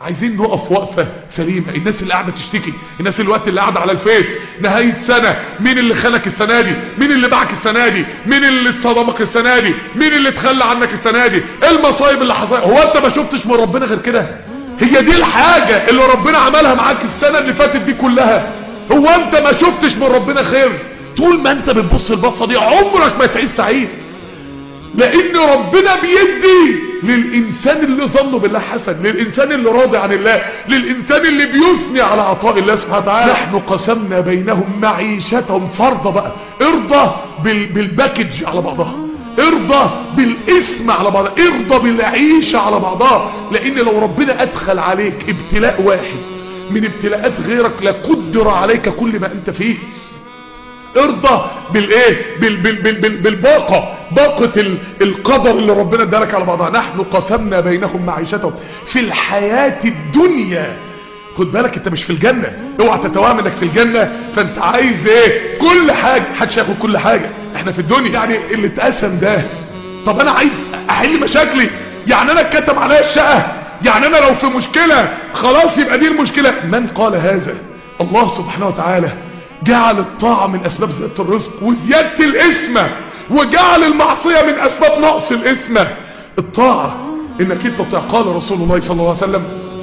عايزين نقف وقفة سليمة الناس اللي قاعدة تشتكي الناس الوقت اللي قاعدة على الفيس نهاية سنة مين اللي خانك السنة دي مين اللي باعك السنة دي مين اللي اتصدمك السنة دي مين اللي تخلى عنك السنة دي ايه المصايب اللي حصلت هو انت ما شفتش من ربنا غير كده هي دي الحاجة اللي ربنا عملها معاك السنة اللي فاتت دي كلها هو انت ما شفتش من ربنا خير طول ما انت بتبص البصة دي عمرك ما تعيش سعيد لان ربنا بيدي للانسان اللي ظنه بالله حسن للانسان اللي راضي عن الله للانسان اللي بيثني على عطاء الله سبحانه وتعالى نحن قسمنا بينهم معيشتهم فرضة بقى ارضى بال بالباكج على بعضها ارضى بالاسم على بعضها ارضى بالعيشة على بعضها لان لو ربنا ادخل عليك ابتلاء واحد من ابتلاءات غيرك لقدر عليك كل ما انت فيه ارضى بالايه بال بال بال بال بالباقه باقه ال القدر اللي ربنا ادالك على بعضها نحن قسمنا بينهم معيشتهم في الحياه الدنيا خد بالك انت مش في الجنه اوعى تتوهم انك في الجنه فانت عايز ايه كل حاجه محدش هياخد كل حاجه احنا في الدنيا يعني اللي اتقسم ده طب انا عايز احل مشاكلي يعني انا اتكتم عليا الشقه يعني انا لو في مشكله خلاص يبقى دي المشكله من قال هذا الله سبحانه وتعالى جعل الطاعة من أسباب زيادة الرزق وزيادة الإسمة وجعل المعصية من أسباب نقص الإسمة الطاعة إنك أنت تطيع قال رسول الله صلى الله عليه وسلم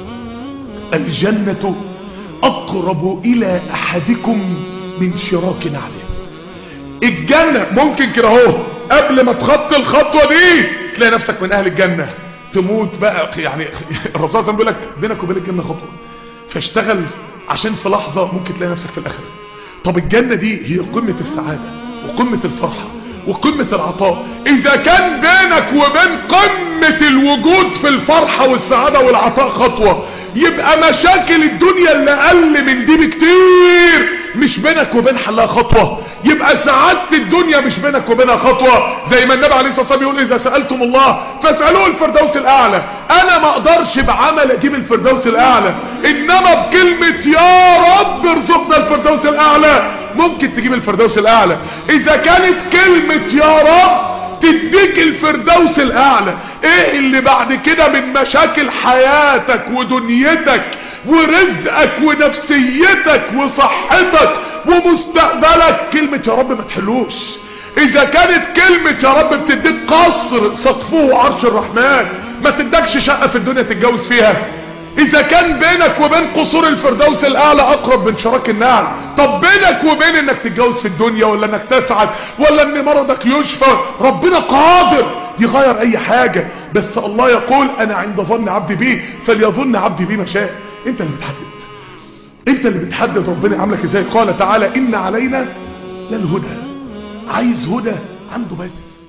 الجنة أقرب إلى أحدكم من شراك نعله الجنة ممكن كده اهو قبل ما تخطي الخطوة دي تلاقي نفسك من أهل الجنة تموت بقى يعني الرسول صلى الله عليه وسلم بيقول لك بينك وبين الجنة خطوة فاشتغل عشان في لحظة ممكن تلاقي نفسك في الآخرة طب الجنة دي هي قمة السعادة وقمة الفرحة وقمة العطاء إذا كان بينك وبين قمة الوجود في الفرحة والسعادة والعطاء خطوة يبقى مشاكل الدنيا اللي أقل من دي بكتير مش بينك وبين حلها خطوة يبقى سعادة الدنيا مش بينك وبينها خطوة زي ما النبي عليه الصلاة والسلام يقول إذا سألتم الله فاسألوه الفردوس الأعلى أنا ما أقدرش بعمل أجيب الفردوس الأعلى إنما بكلمة يا رب ارزقنا الفردوس الأعلى ممكن تجيب الفردوس الأعلى إذا كانت كلمة يا رب تديك الفردوس الاعلى ايه اللي بعد كده من مشاكل حياتك ودنيتك ورزقك ونفسيتك وصحتك ومستقبلك كلمة يا رب ما تحلوش اذا كانت كلمة يا رب بتديك قصر سقفه عرش الرحمن ما تدكش شقة في الدنيا تتجوز فيها اذا كان بينك وبين قصور الفردوس الاعلى اقرب من شراك النعل طب بينك وبين انك تتجوز في الدنيا ولا انك تسعد ولا ان مرضك يشفى ربنا قادر يغير اي حاجة بس الله يقول انا عند ظن عبدي بي فليظن عبدي بي ما شاء انت اللي بتحدد انت اللي بتحدد ربنا عاملك ازاي قال تعالى ان علينا للهدى عايز هدى عنده بس